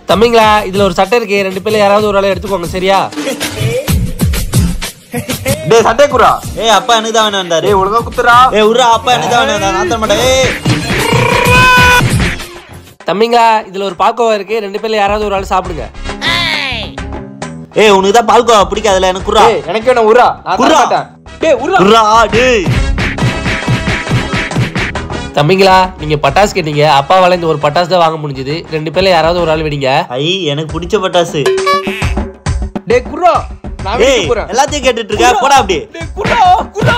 தம்பிங்களா இதுல ஒரு சட்டை இருக்கு ரெண்டு பேர்ல யாராவது ஒரு ஆளை எடுத்துக்கோங்க சரியா டேய் சண்டே குரா ஏய் அப்பா எனக்கு தான் வேணும் வந்தாரு டேய் ஒழுங்கா குத்துறா ஏய் உர்ரா அப்பா எனக்கு தான் வேணும் வந்தாரு நான் தர மாட்டேன் ஏய் தம்பிங்களா இதுல ஒரு பால்கோவா இருக்கு ரெண்டு பேர்ல யாராவது ஒரு ஆள் சாப்பிடுங்க ஏய் உனக்கு தான் பால்கோவா பிடிக்காதுல எனக்கு குர்ரா டேய் எனக்கு வேணும் உரா நான் தர குர்ரா. மாட்டேன் டேய் உரா குர்ரா டேய் தம்பிங்களா நீங்க பட்டாசு கேட்டீங்க அப்பாவால இந்த ஒரு பட்டாசு தான் வாங்க முடிஞ்சது ரெண்டு பேர்ல யாராவது ஒரு ஆள் வெடிங்க ஐ எனக்கு பிடிச்ச பட்டாசு டேய் குர்ரா நான் ஏய் வீட்டுக்கு போறேன் எல்லாத்தையும் கேட்டுட்டு இருக்க போடா அப்படி டேய் குர்ரா குர்ரா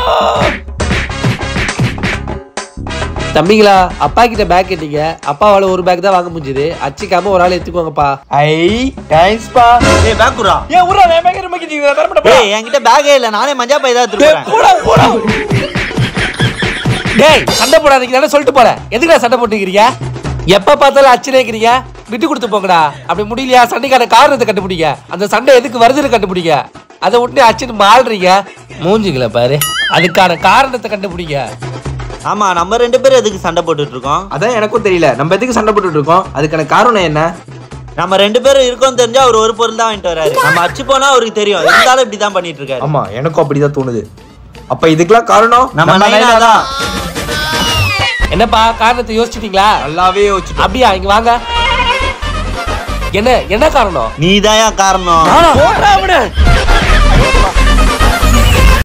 தம்பிங்களா அப்பா கிட்ட பேக் கேட்டீங்க அப்பாவால ஒரு பேக் தான் வாங்க முடிஞ்சது அச்சிக்காம ஒரு ஆள் எடுத்துக்கோங்கப்பா ஐ தேங்க்ஸ் பா ஏய் பேக் குர்ரா ஏய் உரா நான் மேக்கர் மேக்கி நீ தர மாட்டேன் ஏய் என்கிட்ட பேக்கே இல்ல நானே மஞ்சா பை தான் டேய் எடுத்துட்டு போடா போடா டேய் சண்டை போடாதீங்க தானே சொல்லிட்டு போறேன் எதுக்குடா சண்டை போட்டுக்கிறீங்க எப்ப பார்த்தாலும் அச்சனே இருக்கிறீங்க விட்டு கொடுத்து போங்கடா அப்படி முடியலையா சண்டைக்கான காரணத்தை கண்டுபிடிங்க அந்த சண்டை எதுக்கு வருதுன்னு கண்டுபிடிங்க அதை விட்டு அச்சுன்னு மாள்றீங்க மூஞ்சிங்கள பாரு அதுக்கான காரணத்தை கண்டுபிடிங்க ஆமா நம்ம ரெண்டு பேரும் எதுக்கு சண்டை போட்டுட்டு இருக்கோம் அதான் எனக்கும் தெரியல நம்ம எதுக்கு சண்டை போட்டுட்டு இருக்கோம் அதுக்கான காரணம் என்ன நம்ம ரெண்டு பேரும் இருக்கோம் தெரிஞ்சா அவர் ஒரு பொருள் தான் வாங்கிட்டு வராரு நம்ம அச்சு போனா அவருக்கு தெரியும் இருந்தாலும் இப்படி தான் பண்ணிட்டு இருக்காரு ஆமா எனக்கும் அப்படிதான் தோணுது அப்ப இதுக்கெல்லாம் காரணம் நம்ம நைனா தான் என்னப்பா காரணத்தை யோசிச்சிட்டீங்களா நல்லாவே யோசிச்சுட்டோம் அப்படியா இங்க வாங்க என்ன என்ன காரணம் நீதாயா காரணம் போடுறா அவனை.